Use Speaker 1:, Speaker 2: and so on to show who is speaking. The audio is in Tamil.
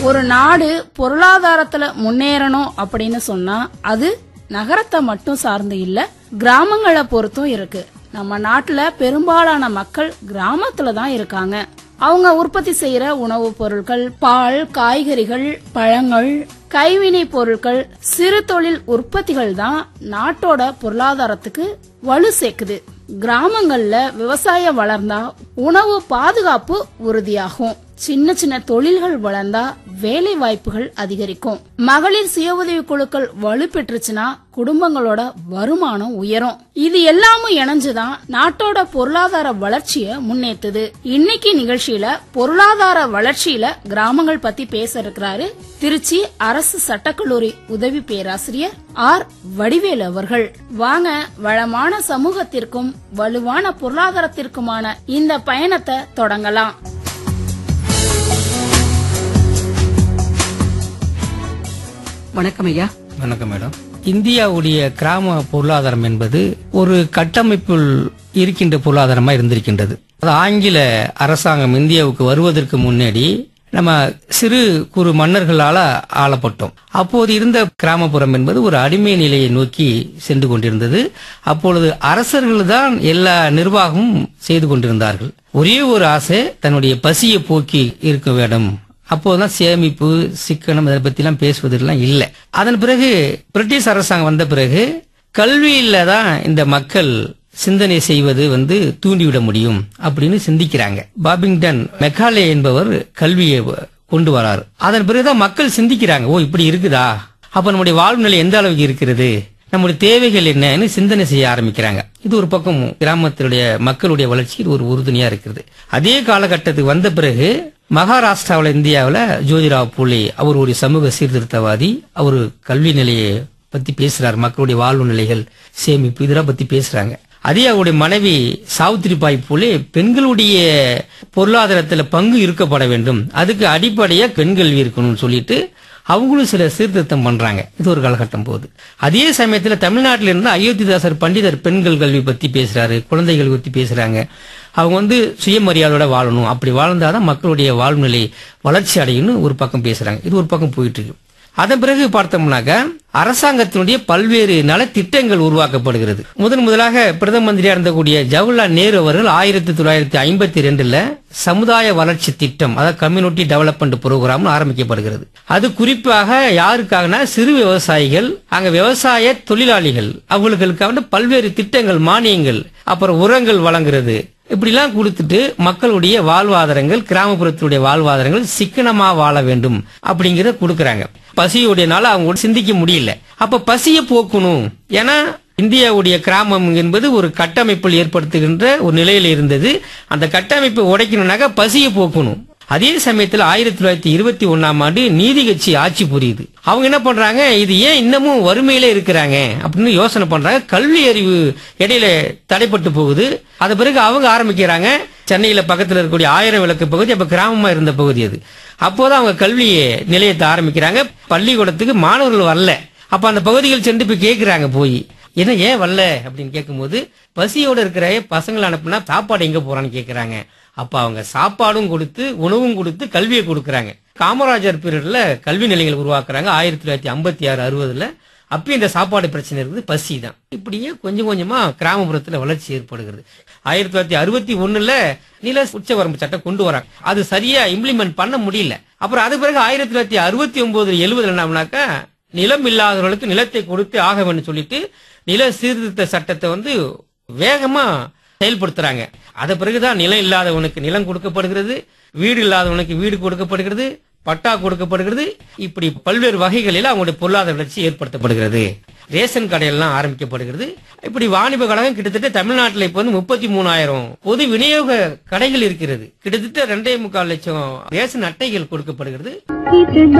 Speaker 1: ஒரு நாடு பொருளாதாரத்துல முன்னேறணும் அப்படின்னு சொன்னா அது நகரத்தை மட்டும் சார்ந்து இல்ல கிராமங்களை பொறுத்தும் இருக்கு நம்ம நாட்டுல பெரும்பாலான மக்கள் கிராமத்துல தான் இருக்காங்க அவங்க உற்பத்தி செய்யற உணவுப் பொருட்கள் பால் காய்கறிகள் பழங்கள் கைவினை பொருட்கள் சிறு தொழில் உற்பத்திகள் தான் நாட்டோட பொருளாதாரத்துக்கு வலு சேர்க்குது கிராமங்கள்ல விவசாயம் வளர்ந்தா உணவு பாதுகாப்பு உறுதியாகும் சின்ன சின்ன தொழில்கள் வளர்ந்தா வேலை வாய்ப்புகள் அதிகரிக்கும் மகளிர் சுய உதவி குழுக்கள் வலுப்பெற்றுச்சுன்னா குடும்பங்களோட வருமானம் உயரும் இது எல்லாமும் இணைஞ்சுதான் நாட்டோட பொருளாதார வளர்ச்சிய முன்னேத்துது இன்னைக்கு நிகழ்ச்சியில பொருளாதார வளர்ச்சியில கிராமங்கள் பத்தி பேச இருக்கிறாரு திருச்சி அரசு சட்டக்கல்லூரி உதவி பேராசிரியர் ஆர் வடிவேலு அவர்கள் வாங்க வளமான சமூகத்திற்கும் வலுவான பொருளாதாரத்திற்குமான இந்த பயணத்தை தொடங்கலாம்
Speaker 2: வணக்கம் ஐயா
Speaker 3: வணக்கம் மேடம் இந்தியாவுடைய கிராம பொருளாதாரம் என்பது ஒரு கட்டமைப்பில் இருக்கின்ற பொருளாதாரமா இருந்திருக்கின்றது அது ஆங்கில அரசாங்கம் இந்தியாவுக்கு வருவதற்கு முன்னாடி நம்ம சிறு குறு மன்னர்களால ஆளப்பட்டோம் அப்போது இருந்த கிராமப்புறம் என்பது ஒரு அடிமை நிலையை நோக்கி சென்று கொண்டிருந்தது அப்பொழுது அரசர்கள் தான் எல்லா நிர்வாகமும் செய்து கொண்டிருந்தார்கள் ஒரே ஒரு ஆசை தன்னுடைய பசியை போக்கி இருக்க வேண்டும் அப்போதான் சேமிப்பு சிக்கனம் இதை பத்திலாம் பேசுவதெல்லாம் இல்லை அதன் பிறகு பிரிட்டிஷ் அரசாங்கம் வந்த பிறகு கல்வியில தான் இந்த மக்கள் சிந்தனை செய்வது வந்து தூண்டிவிட முடியும் அப்படின்னு சிந்திக்கிறாங்க பாபிங்டன் மெக்காலே என்பவர் கல்வியை வ- கொண்டு வராரு அதன் பிறகுதான் மக்கள் சிந்திக்கிறாங்க ஓ இப்படி இருக்குதா அப்ப நம்முடைய வாழ்வு நிலை எந்த அளவுக்கு இருக்கிறது நம்முடைய தேவைகள் என்னன்னு சிந்தனை செய்ய ஆரம்பிக்கிறாங்க இது ஒரு பக்கம் கிராமத்தினுடைய மக்களுடைய வளர்ச்சி இது ஒரு உறுதுணையா இருக்கிறது அதே காலகட்டத்துக்கு வந்த பிறகு மகாராஷ்டிராவில் இந்தியாவில் ஜோதிராவ் பூலே அவர் ஒரு சமூக சீர்திருத்தவாதி அவர் கல்வி நிலையை பத்தி பேசுறார் மக்களுடைய வாழ்வு நிலைகள் சேமிப்பு இதெல்லாம் பத்தி பேசுறாங்க அதே அவருடைய மனைவி சாவித்திரிபாய் பூலே பெண்களுடைய பொருளாதாரத்துல பங்கு இருக்கப்பட வேண்டும் அதுக்கு அடிப்படையா பெண் கல்வி இருக்கணும்னு சொல்லிட்டு அவங்களும் சில சீர்திருத்தம் பண்றாங்க இது ஒரு காலகட்டம் போகுது அதே சமயத்துல தமிழ்நாட்டில இருந்து அயோத்திதாசர் பண்டிதர் பெண்கள் கல்வி பத்தி பேசுறாரு குழந்தைகள் பத்தி பேசுறாங்க அவங்க வந்து சுயமரியாதையோட வாழணும் அப்படி வாழ்ந்தாதான் மக்களுடைய வாழ்நிலை வளர்ச்சி அடையும்னு ஒரு பக்கம் பேசுறாங்க இது ஒரு பக்கம் போயிட்டு இருக்கு அதன் பிறகு பார்த்தோம்னாக்க அரசாங்கத்தினுடைய பல்வேறு நலத்திட்டங்கள் உருவாக்கப்படுகிறது முதன் முதலாக பிரதம மந்திரியா இருந்தக்கூடிய ஜவஹர்லால் நேரு அவர்கள் ஆயிரத்தி தொள்ளாயிரத்தி ஐம்பத்தி ரெண்டுல சமுதாய வளர்ச்சி திட்டம் அதாவது கம்யூனிட்டி டெவலப்மெண்ட் ப்ரோக்ராம் ஆரம்பிக்கப்படுகிறது அது குறிப்பாக யாருக்காகனா சிறு விவசாயிகள் அங்க விவசாய தொழிலாளிகள் அவங்களுக்காக பல்வேறு திட்டங்கள் மானியங்கள் அப்புறம் உரங்கள் வழங்குறது இப்படிலாம் கொடுத்துட்டு மக்களுடைய வாழ்வாதாரங்கள் கிராமப்புறத்தினுடைய வாழ்வாதாரங்கள் சிக்கனமா வாழ வேண்டும் அப்படிங்கறத கொடுக்கறாங்க பசியுடைய நாள் அவங்க கூட சிந்திக்க முடியல அப்ப பசியை போக்கணும் ஏன்னா இந்தியாவுடைய கிராமம் என்பது ஒரு கட்டமைப்பில் ஏற்படுத்துகின்ற ஒரு நிலையில இருந்தது அந்த கட்டமைப்பை உடைக்கணும்னாக்க பசியை போக்கணும் அதே சமயத்துல ஆயிரத்தி தொள்ளாயிரத்தி இருபத்தி ஒன்னாம் ஆண்டு நீதி கட்சி ஆட்சி புரியுது அவங்க என்ன பண்றாங்க இது ஏன் இன்னமும் வறுமையில இருக்கிறாங்க அப்படின்னு யோசனை பண்றாங்க கல்வி அறிவு இடையில தடைப்பட்டு போகுது அது பிறகு அவங்க ஆரம்பிக்கிறாங்க சென்னையில பக்கத்துல இருக்கக்கூடிய ஆயிரம் விளக்கு பகுதி அப்ப கிராமமா இருந்த பகுதி அது அப்போதான் அவங்க கல்வி நிலையத்தை ஆரம்பிக்கிறாங்க பள்ளிக்கூடத்துக்கு மாணவர்கள் வரல அப்ப அந்த பகுதிகள் சென்று போய் கேக்குறாங்க போய் என்ன ஏன் வரல அப்படின்னு கேட்கும்போது பசியோட இருக்கிற பசங்களை அனுப்புனா சாப்பாடு எங்க போறான்னு கேக்குறாங்க அப்ப அவங்க சாப்பாடும் கொடுத்து உணவும் கொடுத்து கல்வியை கொடுக்கறாங்க காமராஜர் பீரியட்ல கல்வி நிலையங்கள் உருவாக்குறாங்க ஆயிரத்தி தொள்ளாயிரத்தி ஐம்பத்தி ஆறு அறுபதுல அப்பயும் இந்த சாப்பாடு பிரச்சனை இருக்குது பசி தான் இப்படியே கொஞ்சம் கொஞ்சமா கிராமப்புறத்துல வளர்ச்சி ஏற்படுகிறது ஆயிரத்தி தொள்ளாயிரத்தி அறுபத்தி ஒண்ணுல நில உச்சவரம்பு சட்டம் கொண்டு வராங்க அது சரியா இம்ப்ளிமெண்ட் பண்ண முடியல அப்புறம் அது பிறகு ஆயிரத்தி தொள்ளாயிரத்தி அறுபத்தி ஒன்பது எழுபதுல என்னம்னாக்கா நிலம் இல்லாதவர்களுக்கு நிலத்தை கொடுத்து ஆக வேண்டும் சொல்லிட்டு நில சீர்திருத்த சட்டத்தை வந்து வேகமா செயல்படுத்துறாங்க அத பிறகுதான் நிலம் இல்லாதவனுக்கு நிலம் கொடுக்கப்படுகிறது வீடு இல்லாதவனுக்கு வீடு கொடுக்கப்படுகிறது பட்டா கொடுக்கப்படுகிறது இப்படி பல்வேறு வகைகளில் அவங்களுடைய பொருளாதார வளர்ச்சி ஏற்படுத்தப்படுகிறது ரேஷன் கடையெல்லாம் ஆரம்பிக்கப்படுகிறது இப்படி வாணிப கழகம் கிட்டத்தட்ட தமிழ்நாட்டில் இப்ப வந்து முப்பத்தி மூணாயிரம் பொது விநியோக கடைகள் இருக்கிறது கிட்டத்தட்ட ரெண்டே முக்கால் லட்சம் ரேஷன் அட்டைகள் கொடுக்கப்படுகிறது
Speaker 4: இது